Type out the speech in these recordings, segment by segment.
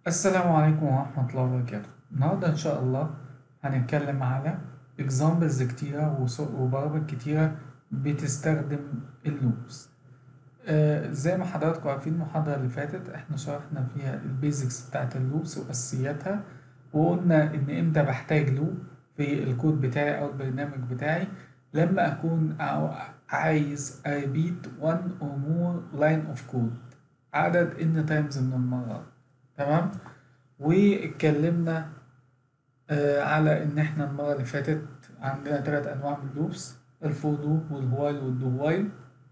السلام عليكم ورحمة الله وبركاته النهاردة إن شاء الله هنتكلم على examples كتيرة وص- وبرامج كتيرة بتستخدم اللوبس آه زي ما حضراتكم عارفين المحاضرة اللي فاتت احنا شرحنا فيها البيزكس بتاعت اللوبس وأساسياتها وقلنا إن إمتى بحتاج لوب في الكود بتاعي أو البرنامج بتاعي لما أكون عاو- عايز repeat one or more line of code عدد n times من المرات تمام واتكلمنا آه على ان احنا المره اللي فاتت عندنا ثلاث انواع من اللوبس الفور لوب والوايل والدو وايل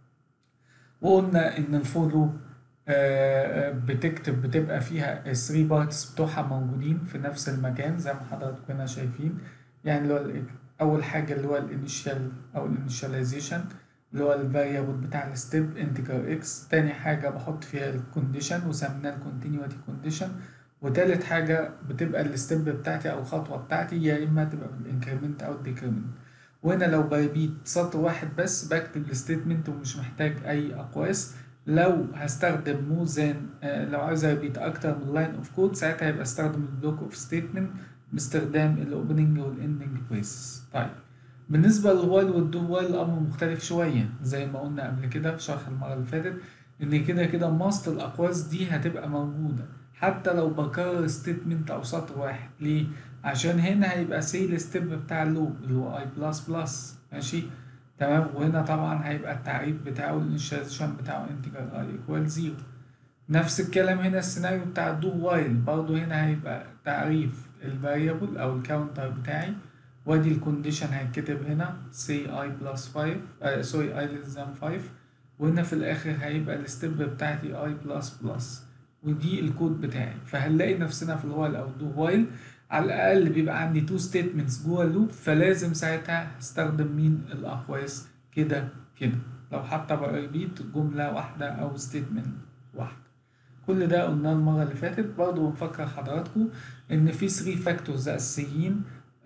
وقلنا ان الفور لوب آه بتكتب بتبقى فيها الثري بارتس بتوعها موجودين في نفس المكان زي ما حضراتكم هنا شايفين يعني اللي هو ال- اول حاجه اللي هو الانيشال او الانيشاليزيشن اللي هو الفاريبل بتاع الستيب انتجر اكس تاني حاجه بحط فيها الكونديشن وسميناها الكونتينيوتي كونديشن وتالت حاجة بتبقى الستيب بتاعتي أو الخطوة بتاعتي يا إما تبقى بالإنكريمنت أو الديكريمنت وهنا لو بريبيت سطر واحد بس بكتب الستيتمنت ومش محتاج أي أقواس لو هستخدم مور ذان لو عايز اريبيت أكتر من لاين أوف كود ساعتها هيبقى استخدم البلوك أوف ستيتمنت باستخدام الأوبننج والإندنج بريسز طيب بالنسبة للوايل والدو وايل الأمر مختلف شوية زي ما قلنا قبل كده في شرح المرة اللي فاتت إن كده كده ماست الأقواس دي هتبقى موجودة حتى لو بكرر ستيتمنت او سطر واحد ليه عشان هنا هيبقى سي الستيب بتاع اللوب اللي هو اي بلس بلس ماشي تمام وهنا طبعا هيبقى التعريف بتاعه الانيشاليزيشن بتاعه انتجر اي ايكوال زيرو نفس الكلام هنا السيناريو بتاع الدو وايل برضه هنا هيبقى تعريف الفاريبل او الكاونتر بتاعي وادي الكونديشن هيتكتب هنا سي اي بلس 5 سوري اي ليس ذان 5 وهنا في الاخر هيبقى الستيب بتاعتي اي بلس بلس ودي الكود بتاعي فهنلاقي نفسنا في الوايل او الدو وايل على الاقل بيبقى عندي تو ستيتمنتس جوه اللوب فلازم ساعتها هستخدم مين الاقواس كده كده لو حتى بريبيت جمله واحده او ستيتمنت واحده كل ده قلناه المره اللي فاتت برضه بنفكر حضراتكم ان في 3 فاكتورز اساسيين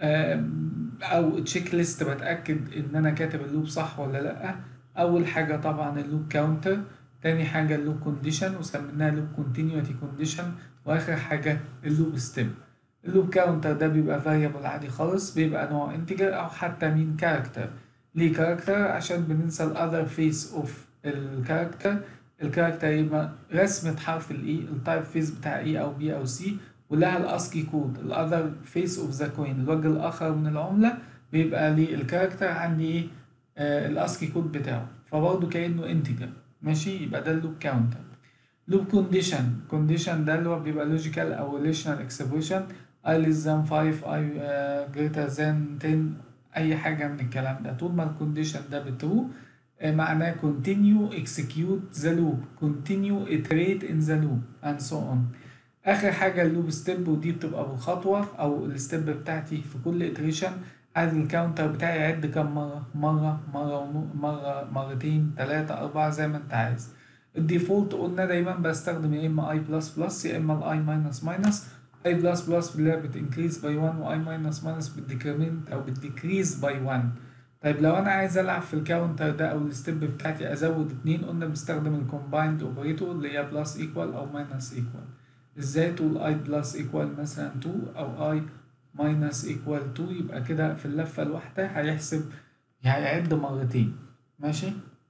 او تشيك ليست بتاكد ان انا كاتب اللوب صح ولا لا اول حاجه طبعا اللوب كاونتر تاني حاجة اللوب كونديشن وسميناها لوب كونتينيوتي كونديشن وآخر حاجة اللوب ستيب اللوب كاونتر ده بيبقى فاريبل عادي خالص بيبقى نوع انتجر أو حتى مين كاركتر ليه كاركتر عشان بننسى الأذر فيس أوف الكاركتر الكاركتر يبقى رسمة حرف الإي التايب فيس بتاع إي أو بي أو سي ولها الأسكي كود الأذر فيس أوف ذا كوين الوجه الآخر من العملة بيبقى ليه الكاركتر عندي إيه آه الأسكي كود بتاعه فبرضه كأنه انتجر ماشي يبقى ده اللوب كاونتر لوب كونديشن كونديشن ده اللي هو بيبقى لوجيكال او ريليشنال اكسبريشن اي less than 5 اي greater than 10 اي حاجه من الكلام ده طول ما الكونديشن ده بترو معناه continue execute the loop continue iterate in the loop and so on اخر حاجه اللوب ستيب ودي بتبقى بالخطوه او الستيب بتاعتي في كل iteration عدد الكاونتر بتاعي يعد كم مرة مرة مرة ونو مرة مرتين تلاتة أربعة زي ما أنت عايز الديفولت قلنا دايما بستخدم يا إما أي بلس بلس يا إما الأي ماينس ماينس أي بلس بلس اللي هي بتنكريز باي 1 وأي ماينس ماينس بتديكريمنت أو بتديكريز باي 1 طيب لو أنا عايز ألعب في الكاونتر ده أو الستيب بتاعتي أزود اتنين قلنا بستخدم الكومبايند أوبريتور اللي هي بلس إيكوال أو ماينس إيكوال إزاي تقول أي بلس إيكوال مثلا 2 أو أي ماينس ايكوال 2 يبقى كده في اللفة الواحدة هيحسب هيعد مرتين ماشي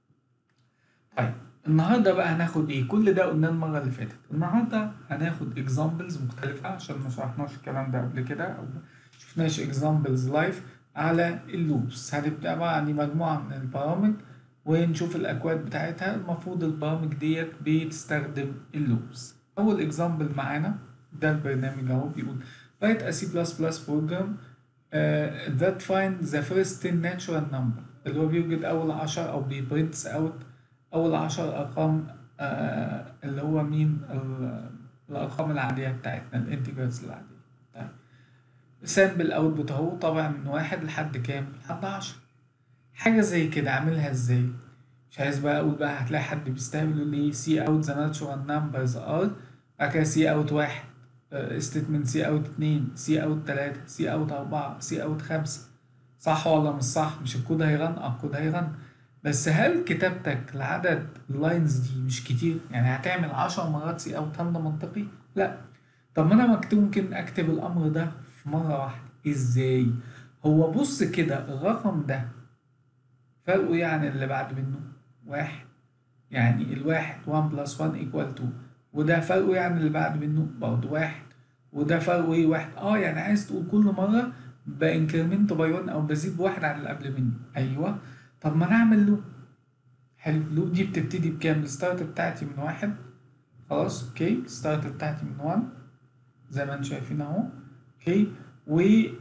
طيب النهارده بقى هناخد ايه كل ده قلناه المرة اللي فاتت النهارده هناخد اكزامبلز مختلفة عشان ما شرحناش الكلام ده قبل كده او شفناش اكزامبلز لايف على اللوبس هنبدأ بقى عندي مجموعة من البرامج ونشوف الأكواد بتاعتها المفروض البرامج ديت بتستخدم اللوبس أول اكزامبل معانا ده البرنامج أهو بيقول write a C++ program uh, that finds the first 10 natural number اللي هو بيوجد أول عشر أو بيبرنتس أوت أول عشر أرقام uh, اللي هو مين الأرقام العادية بتاعتنا الانتجرز العادية طيب سامبل أوت أهو طبعا من واحد لحد كام؟ لحد عشرة حاجة زي كده أعملها إزاي؟ مش عايز بقى أقول بقى هتلاقي حد بيستهبل يقول لي سي أوت ذا ناتشورال نمبرز ار بعد كده سي أوت واحد ستيتمنت سي اوت اتنين سي اوت تلاتة سي اوت أربعة سي اوت خمسة صح ولا مش صح مش الكود هيرن اه الكود هيرن بس هل كتابتك لعدد اللاينز دي مش كتير يعني هتعمل عشر مرات سي اوت هل ده منطقي لا طب ما انا مكتوب ممكن اكتب الامر ده في مره واحده ازاي هو بص كده الرقم ده فرقه يعني اللي بعد منه واحد يعني الواحد 1 بلس 1 equal 2 وده فرقه يعني اللي بعد منه برضه واحد وده فرقه ايه واحد اه يعني عايز تقول كل مرة بانكريمنت باي 1 او بزيد بواحد عن اللي قبل مني ايوه طب ما نعمل لوب حلو اللوب دي بتبتدي بكام الستارت بتاعتي من واحد خلاص اوكي الستارت بتاعتي من 1 زي ما انتم شايفين اهو اوكي و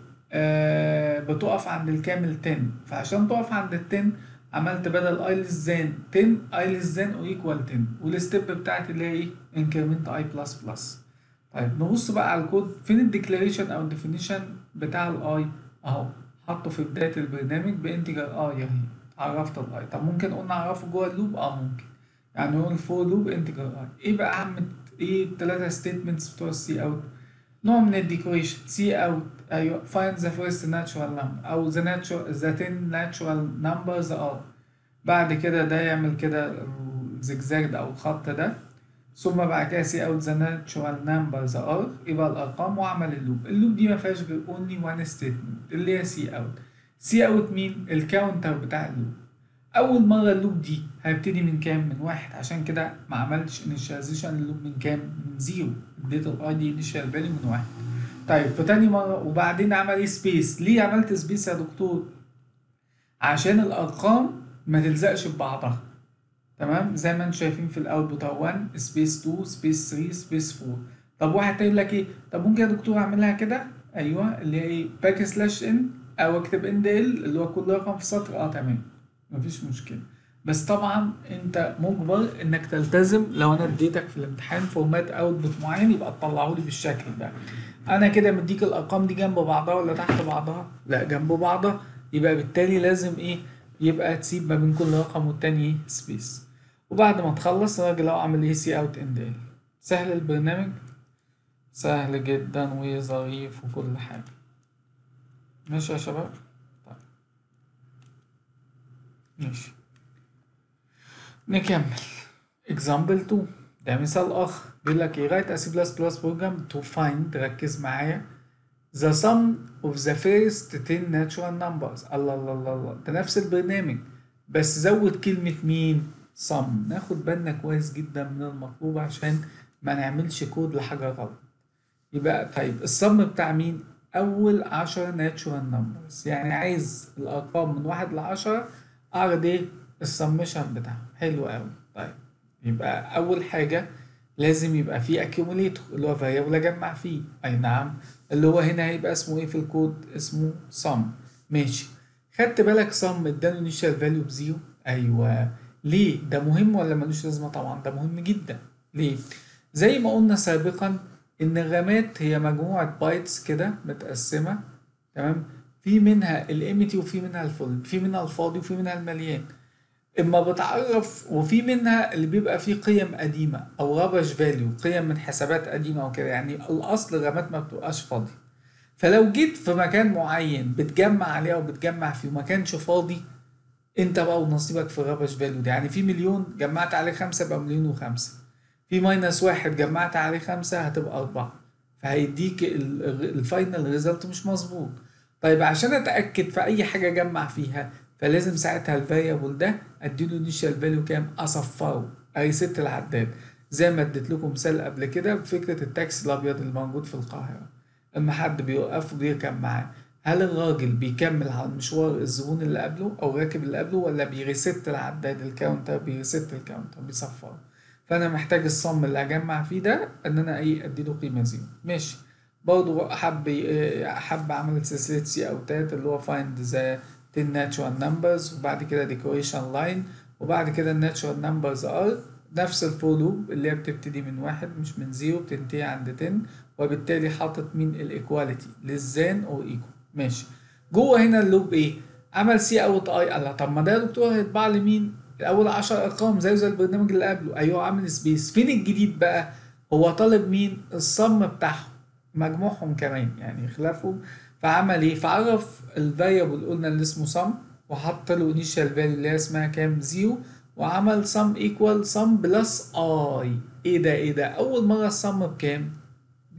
آه بتقف عند الكامل 10 فعشان تقف عند ال 10 عملت بدل اي ليس ذان 10 اي ليس ذان او ايكوال 10 والستيب بتاعتي اللي هي ايه انكريمنت اي بلس بلس طيب نبص بقى على الكود فين الديكلاريشن او الديفينيشن بتاع الاي اهو حطه في بدايه البرنامج بانتجر اي اهي عرفت الاي طب ممكن قلنا اعرفه جوه اللوب اه ممكن يعني هو الفور لوب انتجر اي ايه بقى اهم ايه الثلاثه ستيتمنتس بتوع السي اوت نوع من الديكوريشن سي اوت ايوه find the first natural number او the natural the 10 natural numbers are بعد كده ده يعمل كده الزجزاج ده او الخط ده ثم بعد كده سي اوت ذا ناتشورال نمبرز ار يبقى الارقام واعمل اللوب اللوب دي ما فيهاش غير اونلي وان ستيتمنت اللي هي سي اوت سي اوت مين الكاونتر بتاع اللوب اول مره اللوب دي هيبتدي من كام من واحد عشان كده ما عملتش انيشاليزيشن اللوب من كام من زيرو اديت الاي دي انيشال فاليو من واحد طيب في تاني مره وبعدين عمل ايه سبيس ليه عملت سبيس يا دكتور عشان الارقام ما تلزقش ببعضها تمام زي ما انتم شايفين في الاوتبوت 1 سبيس 2 سبيس 3 سبيس 4 طب واحد تاني لك ايه طب ممكن يا دكتور اعملها كده ايوه اللي هي ايه باك سلاش ان او اكتب ان دي ال اللي هو كل رقم في سطر اه تمام مفيش مشكله بس طبعا انت مجبر انك تلتزم لو انا اديتك في الامتحان فورمات اوتبوت معين يبقى تطلعه لي بالشكل ده انا كده مديك الارقام دي جنب بعضها ولا تحت بعضها لا جنب بعضها يبقى بالتالي لازم ايه يبقى تسيب ما بين كل رقم والتاني ايه سبيس وبعد ما تخلص الراجل اهو عامل ايه سي اوت ان ديل سهل البرنامج سهل جدا وظريف وكل حاجة ماشي يا شباب طيب ماشي نكمل example 2 ده مثال آخر بيقول لك ايه write a C++ program to find ركز معايا the sum of the first 10 natural numbers الله الله الله الله ده نفس البرنامج بس زود كلمة مين sum ناخد بالنا كويس جدا من المطلوب عشان ما نعملش كود لحاجة غلط يبقى طيب الصم بتاع مين أول عشرة natural numbers يعني عايز الأرقام من واحد لعشرة أعرض إيه السمشن بتاعهم حلو أوي طيب يبقى أول حاجة لازم يبقى فيه accumulator اللي هو variable أجمع فيه أي نعم اللي هو هنا هيبقى اسمه إيه في الكود اسمه sum ماشي خدت بالك sum اداله initial value بزيرو أيوه ليه ده مهم ولا ملوش لازمة طبعا ده مهم جدا ليه زي ما قلنا سابقا ان الرامات هي مجموعة بايتس كده متقسمة تمام في منها الامتي وفي منها الفول في منها الفاضي وفي منها المليان اما بتعرف وفي منها اللي بيبقى فيه قيم قديمة او رابش فاليو قيم من حسابات قديمة وكده يعني الاصل الرامات ما بتبقاش فاضي فلو جيت في مكان معين بتجمع عليه او بتجمع فيه وما كانش فاضي انت بقى ونصيبك في الرابش فاليو ده يعني في مليون جمعت عليه خمسة يبقى مليون وخمسة في ماينس واحد جمعت عليه خمسة هتبقى أربعة فهيديك الفاينل ريزلت مش مظبوط طيب عشان أتأكد في أي حاجة أجمع فيها فلازم ساعتها الفاريبل ده أديله انيشال فاليو كام أصفره أريست العداد زي ما اديت لكم مثال قبل كده بفكرة التاكسي الأبيض اللي موجود في القاهرة لما حد بيوقف وبيركب معاه هل الراجل بيكمل على المشوار الزبون اللي قبله أو راكب اللي قبله ولا بيريست العداد الكاونتر بيريست الكاونتر بيصفره فانا محتاج الصم اللي اجمع فيه ده ان انا ايه اديله قيمه زيرو ماشي برضه حب حب اعمل سلسله سي اوتات اللي هو فايند ذا 10 ناتشورال نمبرز وبعد كده ديكوريشن لاين وبعد كده الناتشورال نمبرز ار نفس الفور لوب اللي هي بتبتدي من واحد مش من زيرو بتنتهي عند 10 وبالتالي حاطط مين الايكواليتي للزان او ايكو ماشي جوه هنا اللوب ايه عمل سي اوت اي الله طب ما ده يا دكتور هيطبع لي مين اول 10 ارقام زي زي البرنامج اللي قبله ايوه عامل سبيس فين الجديد بقى هو طالب مين الصم بتاعهم مجموعهم كمان يعني خلافهم فعمل ايه فعرف الفاريبل قلنا اللي اسمه صم وحط له انيشال فاليو اللي هي اسمها كام زيرو وعمل صم ايكوال صم بلس اي ايه ده ايه ده اول مره الصم بكام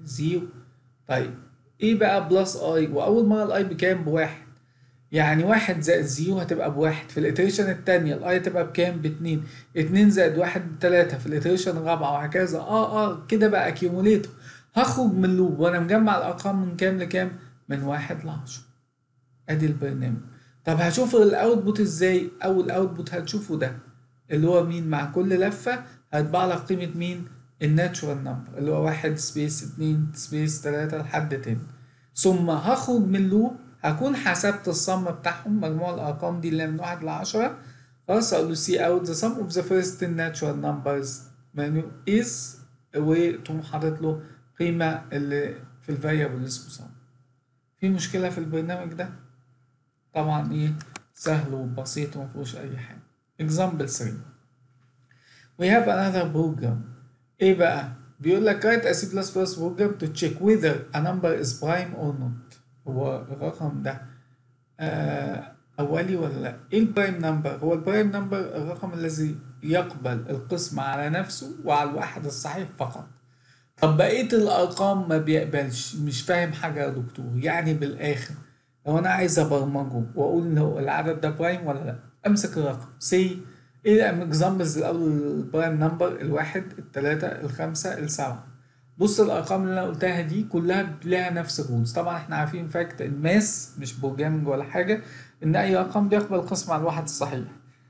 زيرو طيب ايه بقى بلس اي واول مره الاي بكام بواحد يعني واحد زائد زيرو هتبقى بواحد في الاتريشن التانية الاي هتبقى بكام باتنين اتنين زائد واحد بتلاتة في الاتريشن الرابعة وهكذا اه اه كده بقى اكيوموليتور هخرج من اللوب وانا مجمع الارقام من كام لكام من واحد لعشرة ادي البرنامج طب هشوف الاوتبوت ازاي اول اوتبوت هتشوفه ده اللي هو مين مع كل لفة هيطبع لك قيمة مين الناتشورال نمبر اللي هو واحد سبيس اتنين سبيس تلاتة لحد تن ثم هخرج من اللوب هكون حسبت الصم بتاعهم مجموع الارقام دي اللي من واحد لعشرة خلاص اقول له سي اوت ذا sum of the first ten natural numbers menu is وتقوم حاطط له قيمة اللي في الفاريبل اللي اسمه sum في مشكلة في البرنامج ده طبعا ايه سهل وبسيط ومفيهوش اي حاجة example 3 we have another program ايه بقى بيقول لك write a C++ program to check whether a number is prime or not هو الرقم ده آه أولي ولا لأ؟ إيه البرايم نمبر؟ هو البرايم نمبر الرقم الذي يقبل القسمة على نفسه وعلى الواحد الصحيح فقط. طب بقية الأرقام ما بيقبلش، مش فاهم حاجة يا دكتور، يعني بالآخر لو أنا عايز أبرمجه وأقول له العدد ده برايم ولا لأ؟ أمسك الرقم سي إيه الإكزامبلز الأول البرايم نمبر الواحد التلاتة الخمسة السبعة. بص الارقام اللي انا قلتها دي كلها لها نفس الرولز طبعا احنا عارفين فاكت الماس مش بروجرامنج ولا حاجه ان اي رقم بيقبل قسم على الواحد الصحيح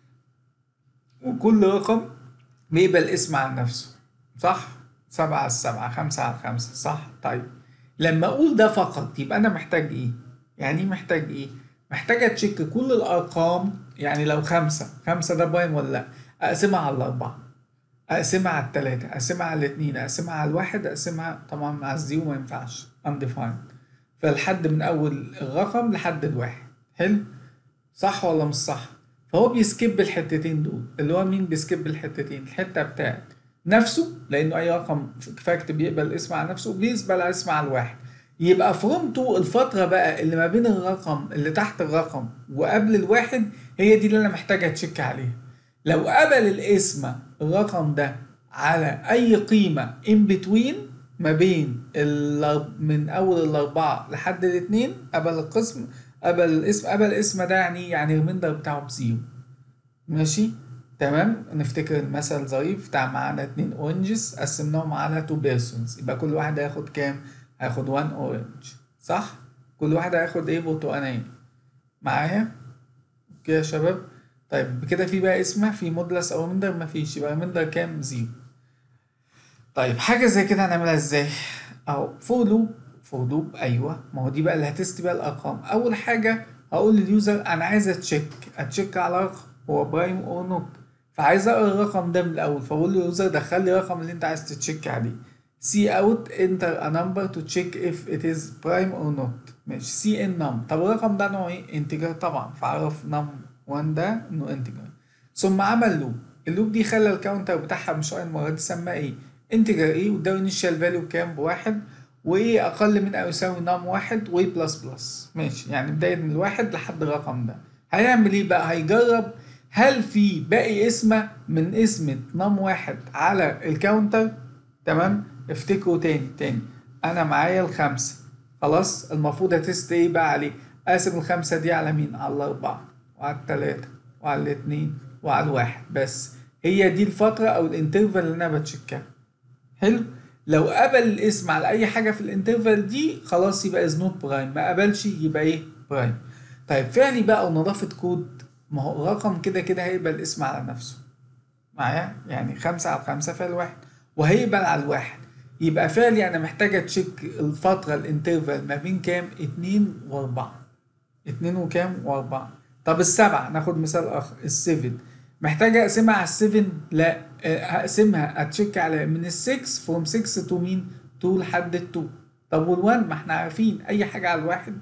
وكل رقم بيقبل اسم على نفسه صح سبعة على السبعة خمسة على الخمسة صح طيب لما اقول ده فقط يبقى انا محتاج ايه يعني ايه محتاج ايه محتاج اتشيك كل الارقام يعني لو خمسة خمسة ده باين ولا لا اقسمها على الاربعة اقسمها على التلاتة اقسمها على الاتنين اقسمها على الواحد اقسمها طبعا مع الزيرو ما ينفعش undefined فالحد من اول الرقم لحد الواحد حلو صح ولا مش صح فهو بيسكيب الحتتين دول اللي هو مين بيسكيب الحتتين الحتة بتاعت نفسه لانه اي رقم فاكت بيقبل اسم على نفسه بيقبل اسم على الواحد يبقى فرومتو الفترة بقى اللي ما بين الرقم اللي تحت الرقم وقبل الواحد هي دي اللي انا محتاج اتشيك عليها لو قبل الاسم الرقم ده على اي قيمة in between ما بين من اول الاربعة لحد الاتنين قبل القسم قبل الاسم قبل الاسم ده يعني يعني الريميندر بتاعه بزيرو ماشي تمام نفتكر المثل ظريف بتاع معانا اتنين اورنجز قسمناهم على تو بيرسونز يبقى كل واحد هياخد كام هياخد 1 اورنج صح كل واحد هياخد ايه برتقانية معايا كده يا شباب طيب كده في بقى اسمه في مودلس او ريميندر مفيش يبقى ريميندر كام زيرو طيب حاجة زي كده هنعملها ازاي اهو فور لوب فور لوب ايوه ما هو دي بقى اللي هتست بيها الارقام اول حاجة هقول لليوزر انا عايز اتشيك اتشيك على رقم هو برايم او نوت فعايز اقرا الرقم ده من الاول فبقول لليوزر دخل لي الرقم اللي انت عايز تتشيك عليه سي اوت انتر ا نمبر تو تشيك اف ات از برايم اور نوت ماشي سي ان نم طب الرقم ده نوعه ايه انتجر طبعا فاعرف نم 1 ده انه انتجر ثم عمل لوب اللوب دي خلى الكاونتر بتاعها مش المره دي سماه ايه انتجر ايه وده انيشال فاليو بكام بواحد وايه اقل من او يساوي نم واحد وايه بلس بلس ماشي يعني بدايه من الواحد لحد الرقم ده هيعمل ايه بقى هيجرب هل في باقي اسمه من اسم نم واحد على الكاونتر تمام افتكروا تاني تاني انا معايا الخمسه خلاص المفروض هتست ايه بقى عليه اقسم الخمسه دي على مين على الاربعه وعلى التلاتة وعلى الاتنين وعلى الواحد بس هي دي الفترة أو الانترفال اللي أنا بتشيكها حلو لو قبل الاسم على أي حاجة في الانترفال دي خلاص يبقى از نوت برايم ما قبلش يبقى إيه برايم طيب فعلي بقى ونظافة كود ما هو الرقم كده كده هيقبل الاسم على نفسه معايا يعني خمسة على خمسة فعل واحد وهيقبل على الواحد يبقى فعلي أنا محتاج أتشيك الفترة الانترفال ما بين كام اتنين وأربعة اتنين وكام وأربعة طب السبعة ناخد مثال آخر السفن محتاج أقسمها على السفن لا هقسمها أتشيك على من السكس فروم سكس تو مين تو لحد التو طب والوان ما احنا عارفين أي حاجة على الواحد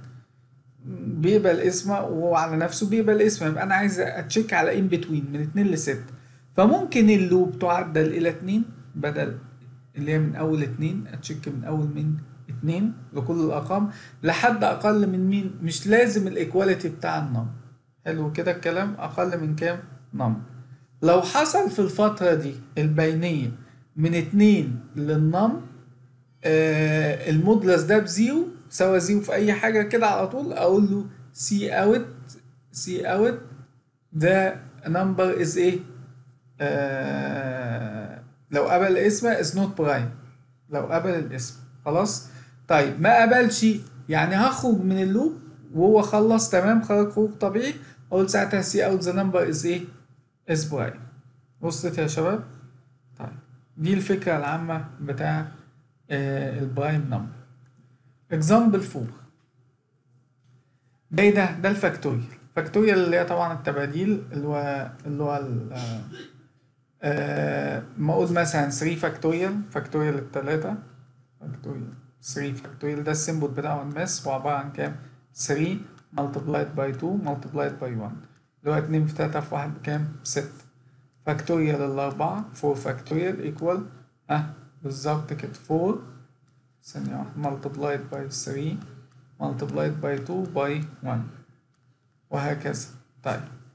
بيقبل اسمه وعلى نفسه بيقبل اسمه يبقى أنا عايز أتشيك على إن بتوين من اتنين لستة فممكن اللوب تعدل إلى اتنين بدل اللي هي من أول اتنين أتشيك من أول من اتنين لكل الأرقام لحد أقل من مين مش لازم الإيكواليتي بتاع النمبر حلو كده الكلام أقل من كام نمبر لو حصل في الفترة دي البينية من اتنين للنم آه المودلس ده بزيرو سوا زيرو في اي حاجه كده على طول اقول له سي اوت سي اوت ده نمبر از ايه آه لو قبل الاسم از نوت برايم لو قبل الاسم خلاص طيب ما قبلش يعني هخرج من اللوب وهو خلص تمام خرج خروج طبيعي اقول ساعتها سي اوت ذا نمبر از ايه از برايم وصلت يا شباب طيب دي الفكره العامه بتاع آه البرايم نمبر اكزامبل 4 ده إيه ده ده الفاكتوريال فاكتوريال اللي هي طبعا التباديل اللي هو اللي هو ال- آه، آه، ما اقول مثلا 3 فاكتوريال فاكتوريال التلاتة فاكتوريال 3 فاكتوريال ده السيمبل بتاعه الماس وعبارة عن كام 3 multiplied by 2 multiplied by 1 اللي هو 2 في 3 في 1 بكام 6 فاكتوريال الأربعة 4 فاكتوريال ايكوال ها بالظبط كده 4 ثانية واحدة multiplied by 3 multiplied by 2 by 1 وهكذا طيب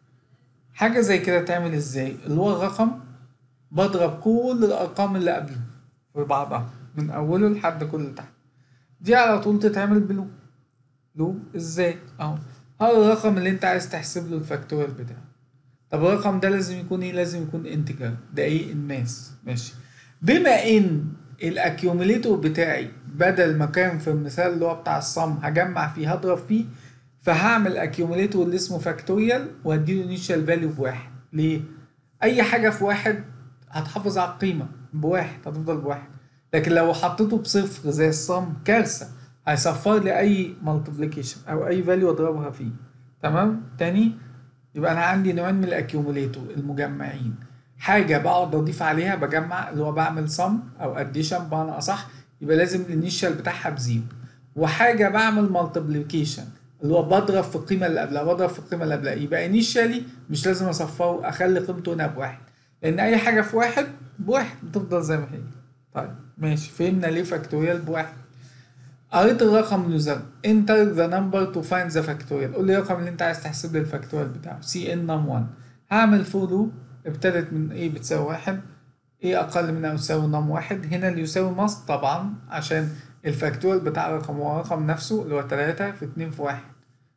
حاجة زي كده تعمل ازاي اللي هو الرقم بضرب كل الأرقام اللي قبله في بعضها من أوله لحد كل اللي تحت دي على طول تتعمل بلوب لوب ازاي اهو هذا الرقم اللي انت عايز تحسب له الفاكتوريال بتاعه طب الرقم ده لازم يكون ايه لازم يكون انتجر ده ايه الماس ماشي بما ان الاكيوميليتور بتاعي بدل ما كان في المثال اللي هو بتاع الصم هجمع فيه هضرب فيه فهعمل اكيوميليتور اللي اسمه فاكتوريال واديله انيشال فاليو بواحد ليه اي حاجه في واحد هتحافظ على القيمه بواحد هتفضل بواحد لكن لو حطيته بصفر زي الصم كارثه هيصفر لي اي مالتيبليكيشن او اي فاليو اضربها فيه تمام تاني يبقى انا عندي نوعين من الاكيوميليتور المجمعين حاجه بقعد اضيف عليها بجمع اللي هو بعمل صم او اديشن بمعنى اصح يبقى لازم الانيشال بتاعها بزيرو وحاجه بعمل مالتيبليكيشن اللي هو بضرب في القيمه اللي قبلها بضرب في القيمه اللي قبلها يبقى انيشالي مش لازم اصفره اخلي قيمته هنا بواحد لان اي حاجه في واحد بواحد بتفضل زي ما هي طيب ماشي فهمنا ليه فاكتوريال بواحد قريت الرقم اللي زاد enter the number to find the factorial قول لي الرقم اللي انت عايز تحسب لي الفاكتوريال بتاعه سي ان نم 1 هعمل فور لوب ابتدت من ايه بتساوي واحد ايه اقل من او يساوي نم واحد هنا اللي يساوي ماست طبعا عشان الفاكتوريال بتاع الرقم هو الرقم نفسه اللي هو 3 في 2 في 1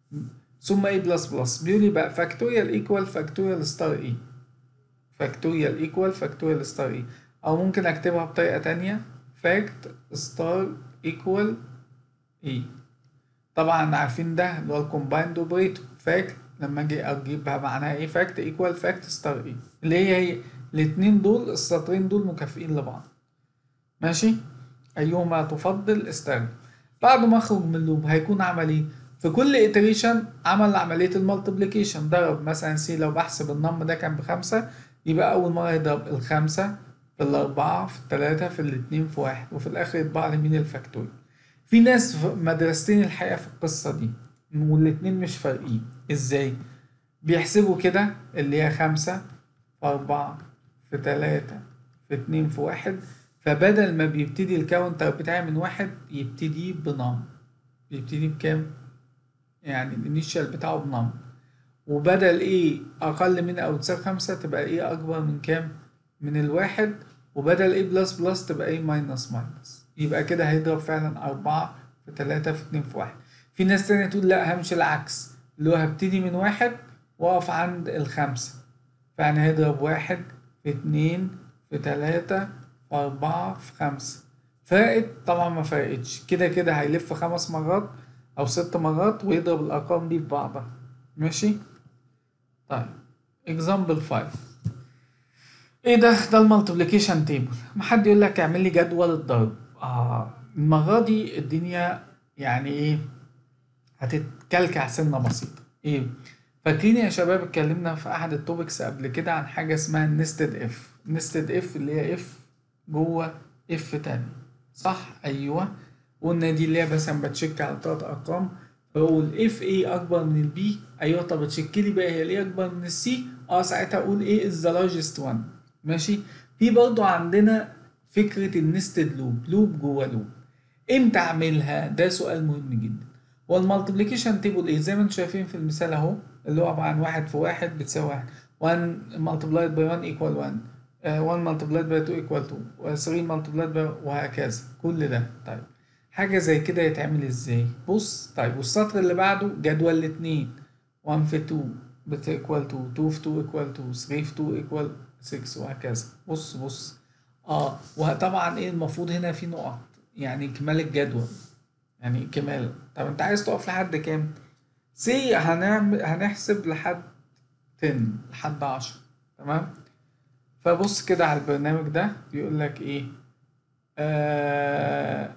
ثم ايه بلس بلس بيقول لي بقى فاكتوريال ايكوال فاكتوريال ستار ايه فاكتوريال ايكوال فاكتوريال ستار ايه او ممكن اكتبها بطريقه تانية فاكت ستار ايكوال ايه طبعا عارفين ده اللي هو الكومبايند اوبريتور فاكت لما اجي اجيبها معناها ايه فاكت ايكوال فاكت ستار ايه اللي هي هي الاتنين دول السطرين دول مكافئين لبعض ماشي ايهما تفضل استخدم بعد ما اخرج من اللوب هيكون عمل ايه في كل iteration عمل عملية المالتيبليكيشن ضرب مثلا سي لو بحسب النم ده كان بخمسة يبقى أول مرة يضرب الخمسة في الأربعة في التلاتة في الاتنين في واحد وفي الآخر يطبع لي مين الفاكتوري في ناس في مدرستين الحقيقة في القصة دي والاتنين مش فارقين ازاي بيحسبوا كده اللي هي خمسة في أربعة في تلاتة في اتنين في واحد فبدل ما بيبتدي الكاونتر بتاعي من واحد يبتدي بنم بيبتدي بكام؟ يعني الانيشال بتاعه بنم وبدل ايه اقل من او تساوي خمسة تبقى ايه اكبر من كام؟ من الواحد وبدل ايه بلس بلس تبقى ايه ماينس ماينس يبقى كده هيضرب فعلا أربعة في تلاتة في اتنين في واحد في ناس تانية تقول لا همشي العكس اللي هو هبتدي من واحد واقف عند الخمسة فيعني هيضرب واحد في اتنين في تلاتة في أربعة في خمسة فرقت طبعا ما فرقتش كده كده هيلف خمس مرات أو ست مرات ويضرب الأرقام دي في بعضها ماشي طيب example 5 ايه ده ده المالتيبليكيشن تيبل ما حد يقول لك اعمل لي جدول الضرب اه المره دي الدنيا يعني ايه هتتكلكع سنه بسيطه ايه فاكرين يا شباب اتكلمنا في احد التوبكس قبل كده عن حاجه اسمها النستد اف نستد اف اللي هي اف جوه اف تاني صح ايوه قلنا دي اللي هي مثلا بتشيك على تلات ارقام بقول اف ايه اكبر من البي ايوه طب تشيك لي بقى هي ليه اكبر من السي اه ساعتها اقول ايه از ذا لارجست وان ماشي في برضو عندنا فكرة النستد لوب لوب جوه لوب امتى اعملها ده سؤال مهم جدا هو المالتيبليكيشن تيبل ايه زي ما انتم شايفين في المثال اهو اللي هو عبارة عن واحد في واحد بتساوي واحد 1 multiplied by 1 equal 1 آه، 1 multiplied by 2 equal 2 و 3 multiplied by وهكذا كل ده طيب حاجة زي كده يتعمل ازاي بص طيب والسطر اللي بعده جدول الاتنين 1 في 2 بت equal 2 2 في 2 equal 2 3 في 2 equal 6 وهكذا بص بص اه وطبعا ايه المفروض هنا في نقط يعني كمال الجدول يعني كمال طب انت عايز تقف لحد كام سي هنعمل هنحسب لحد 10 لحد 10 تمام فبص كده على البرنامج ده بيقول لك ايه آه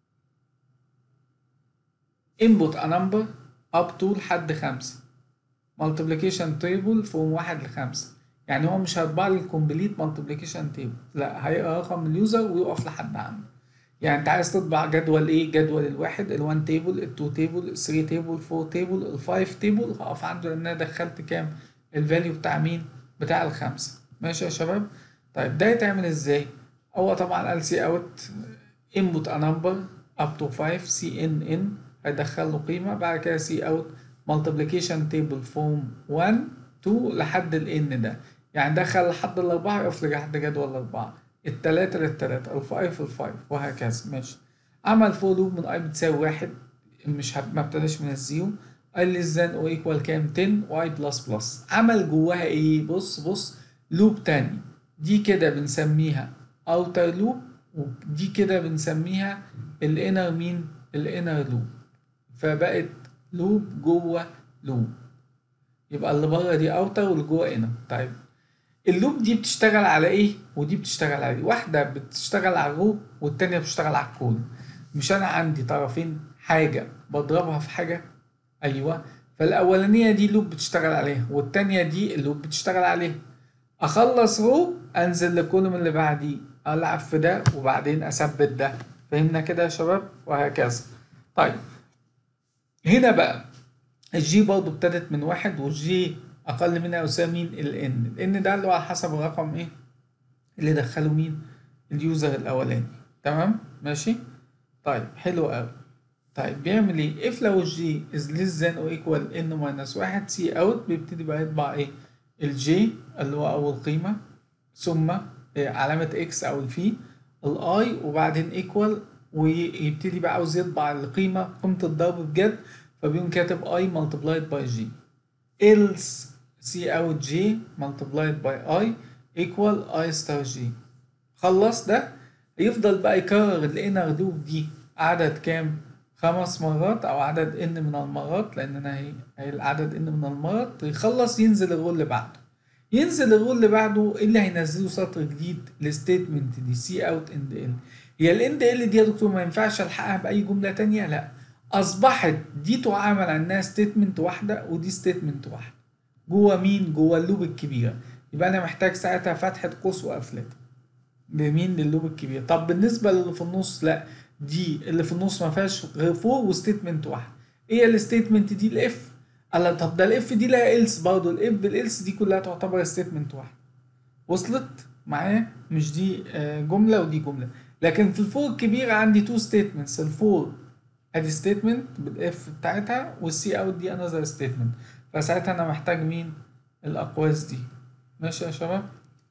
input a number up to لحد خمسة multiplication table from واحد لخمسة يعني هو مش هيطبع لي الكومبليت multiplication table لا هيقرا رقم اليوزر ويقف لحد عنده يعني انت عايز تطبع جدول ايه جدول الواحد ال1 تيبل ال2 تيبل ال3 تيبل ال4 تيبل ال5 تيبل هقف عنده لان انا دخلت كام الفاليو بتاع مين بتاع الخمسة ماشي يا شباب طيب ده يتعمل ازاي هو طبعا قال سي اوت input a number up to 5 سي ان ان هيدخل له قيمة بعد كده سي اوت multiplication table from 1 to لحد ال n ده يعني دخل لحد الأربعة يقف لحد جدول الأربعة التلاتة للتلاتة الفايف الفايف وهكذا ماشي عمل فور لوب من اي بتساوي واحد مش هب... ما ابتداش من الزيرو قال لي الزن او ايكوال كام 10 واي بلس بلس عمل جواها ايه بص بص لوب تاني دي كده بنسميها اوتر لوب ودي كده بنسميها الانر مين الانر لوب فبقت لوب جوه لوب يبقى اللي بره دي اوتر واللي جوه انر طيب اللوب دي بتشتغل على ايه ودي بتشتغل على ايه واحده بتشتغل على الرو والتانيه بتشتغل على الكول مش انا عندي طرفين حاجه بضربها في حاجه ايوه فالاولانيه دي لوب بتشتغل عليها والتانيه دي اللوب بتشتغل عليها اخلص رو انزل للكولوم اللي بعديه العب في ده وبعدين اثبت ده فهمنا كده يا شباب وهكذا طيب هنا بقى الجي برضه ابتدت من واحد والجي اقل منها يساوي مين الان الان ده اللي هو على حسب الرقم ايه اللي دخله مين اليوزر الاولاني تمام ماشي طيب حلو قوي طيب بيعمل ايه if لو الجي is less than or equal n minus واحد سي اوت بيبتدي بقى يطبع ايه الجي اللي هو اول قيمة ثم إيه علامة اكس او الفي الاي وبعدين equal ويبتدي بقى عاوز يطبع القيمة قيمة الضرب بجد فبيقوم كاتب i multiplied by g else c out g multiplied by i equal i star g خلص ده يفضل بقى يكرر الانر لوب دي عدد كام خمس مرات او عدد ان من المرات لان انا هي العدد ان من المرات يخلص ينزل الرول اللي بعده ينزل الرول اللي بعده اللي هينزله سطر جديد الستيتمنت دي سي اوت اند ال هي الاند ال دي يا دكتور ما ينفعش الحقها باي جمله تانية لا اصبحت دي تعامل عنها ستيتمنت واحده ودي ستيتمنت واحده جوه مين جوه اللوب الكبيره يبقى انا محتاج ساعتها فتحه قوس وقفلتها لمين للوب الكبير طب بالنسبه للي في النص لا دي اللي في النص ما فيهاش غير فور وستيتمنت واحده ايه الستيتمنت دي الاف قال طب ده الاف دي لها إلس برضه الاف بالإلس دي كلها تعتبر ستيتمنت واحده وصلت معايا مش دي جمله ودي جمله لكن في الفور الكبيره عندي تو ستيتمنتس الفور ادي ستيتمنت بالاف بتاعتها والسي اوت دي انذر ستيتمنت فساعتها انا محتاج مين الاقواس دي ماشي يا شباب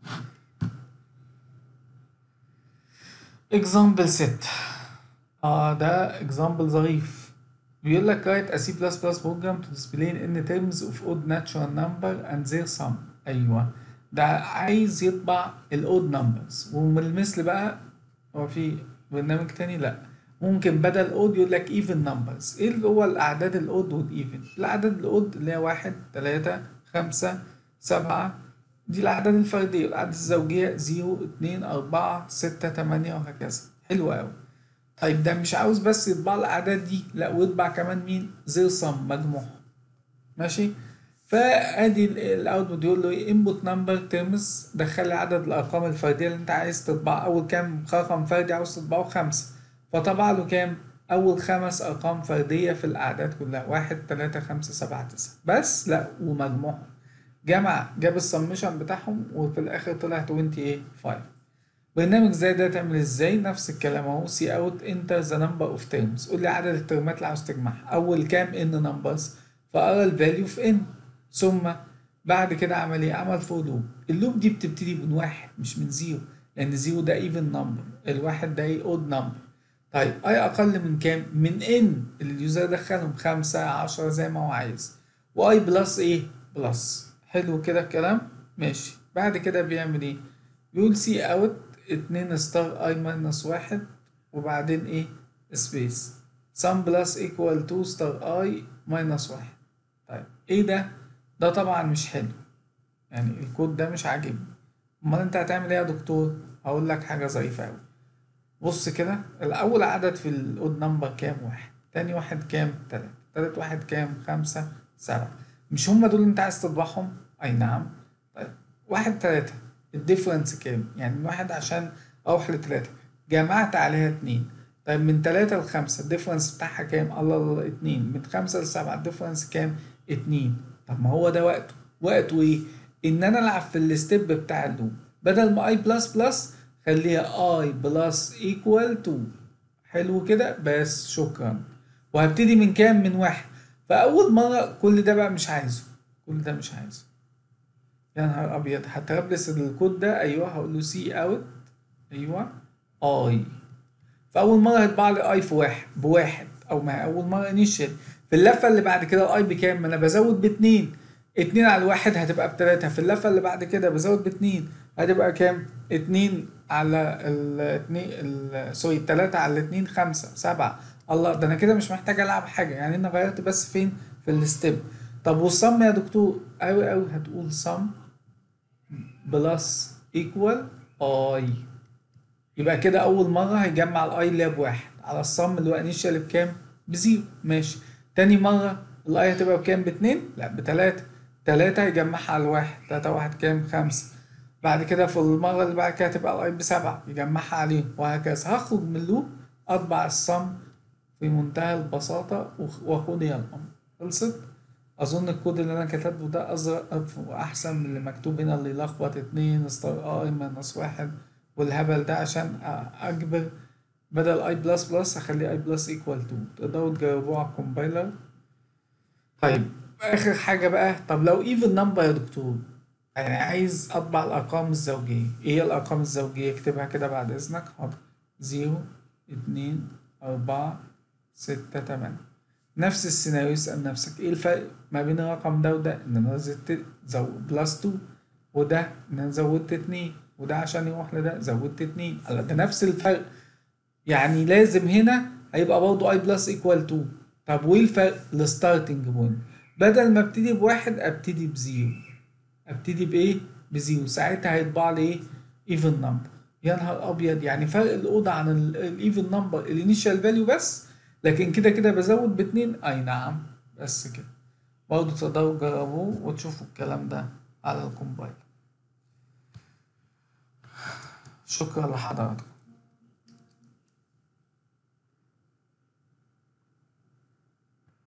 example set اه ده example ظريف بيقول لك write a C++ program to display in terms of odd natural number and their sum ايوه ده عايز يطبع الاود نمبرز وبالمثل بقى هو في برنامج تاني لا ممكن بدل اود يقول لك ايفن نمبرز ايه اللي هو الاعداد الاود والايفن الاعداد الاود اللي هي واحد تلاتة خمسة سبعة دي الاعداد الفردية الاعداد الزوجية زيرو اتنين اربعة ستة تمانية وهكذا حلو اوي طيب ده مش عاوز بس يطبع الاعداد دي لا ويطبع كمان مين زير صم مجموع ماشي فادي الاوتبوت يقول له انبوت نمبر تيرمز دخل لي عدد الارقام الفرديه اللي انت عايز تطبع اول كام رقم فردي عاوز تطبعه خمسه فطبع له كام اول خمس ارقام فرديه في الاعداد كلها واحد تلاتة خمسة سبعة تسعة بس لا ومجموعهم جمع جاب السمشن بتاعهم وفي الاخر طلع 20 ايه 5 برنامج زي ده تعمل ازاي نفس الكلام اهو سي اوت انتر ذا نمبر اوف تيرمز قول لي عدد الترمات اللي عاوز تجمعها اول كام ان نمبرز فارى الفاليو في ان ثم بعد كده عمل ايه عمل فور لوب اللوب دي بتبتدي من واحد مش من زيرو لان زيرو ده ايفن نمبر الواحد ده ايه اود نمبر طيب اي اقل من كام من ان اللي اليوزر دخلهم خمسة عشرة زي ما هو عايز واي بلس ايه بلس حلو كده الكلام ماشي بعد كده بيعمل ايه بيقول سي اوت اتنين ستار اي ماينس واحد وبعدين ايه سبيس sum بلس equal 2 ستار اي ماينس واحد طيب ايه ده ده طبعا مش حلو يعني الكود ده مش عاجبني امال انت هتعمل ايه يا دكتور هقول لك حاجه ظريفه قوي بص كده الاول عدد في الاود نمبر كام واحد تاني واحد كام تلاتة تالت واحد كام خمسة سبعة مش هما دول اللي انت عايز تطبعهم اي نعم طيب واحد تلاتة الديفرنس كام يعني من واحد عشان اروح لتلاتة جمعت عليها اتنين طيب من تلاتة لخمسة الديفرنس بتاعها كام الله الله اتنين من خمسة لسبعة الديفرنس كام اتنين طب ما هو ده وقته وقته ايه ان انا العب في الستيب بتاع اللوب بدل ما اي بلس بلس خليها اي بلس ايكوال 2 حلو كده بس شكرا وهبتدي من كام من واحد فاول مره كل ده بقى مش عايزه كل ده مش عايزه يا نهار ابيض هتربس الكود ده ايوه هقول له سي اوت ايوه اي فاول مره هيطبع لي اي في واحد بواحد او ما اول مره انيشال في اللفه اللي بعد كده الاي بكام ما انا بزود باتنين اتنين على الواحد هتبقى بتلاتة في اللفه اللي بعد كده بزود باتنين هتبقى كام اتنين على الاتنين ال- سوري التلاتة على الاتنين خمسة سبعة الله ده انا كده مش محتاج العب حاجة يعني انا غيرت بس فين في الستيب طب والصم يا دكتور اوي اوي هتقول صم بلس ايكوال اي يبقى كده اول مرة هيجمع الاي اللي هي بواحد على الصم اللي هو انيشال بكام بزيرو ماشي تاني مرة الاي هتبقى بكام باتنين لا بتلاتة تلاتة هيجمعها على الواحد تلاتة واحد كام خمسة بعد كده في المرة اللي بعد كده تبقى الاي بسبعة يجمعها عليهم وهكذا هخرج من اللوب اطبع الصم في منتهى البساطة وخ- واخد يا الامر خلصت اظن الكود اللي انا كتبته ده ازرق واحسن من اللي مكتوب هنا اللي يلخبط اتنين ستار اي ماينس واحد والهبل ده عشان أ- اجبر بدل اي بلس بلس اخليه اي بلس ايكوال 2 تقدروا تجربوه على الكومبايلر طيب اخر حاجه بقى طب لو ايفن نمبر يا دكتور يعني عايز اطبع الارقام الزوجيه ايه هي الارقام الزوجيه اكتبها كده بعد اذنك حاضر زيرو اتنين اربعة ستة تمانية نفس السيناريو اسأل نفسك ايه الفرق ما بين الرقم ده وده ان انا زدت زود بلس 2 وده ان انا زودت اتنين وده عشان يروح لده زودت اتنين الله ده نفس الفرق يعني لازم هنا هيبقى برضه اي بلس ايكوال 2 طب وايه الفرق الستارتنج بوينت بدل ما ابتدي بواحد ابتدي بزيرو ابتدي بايه بزيرو ساعتها هيطبع لي ايه ايفن نمبر يا نهار ابيض يعني فرق الاوضه عن الايفن نمبر الانيشال فاليو بس لكن كده كده بزود باتنين اي نعم بس كده برضه تقدروا تجربوه وتشوفوا الكلام ده على الكومبايلر شكرا لحضراتكم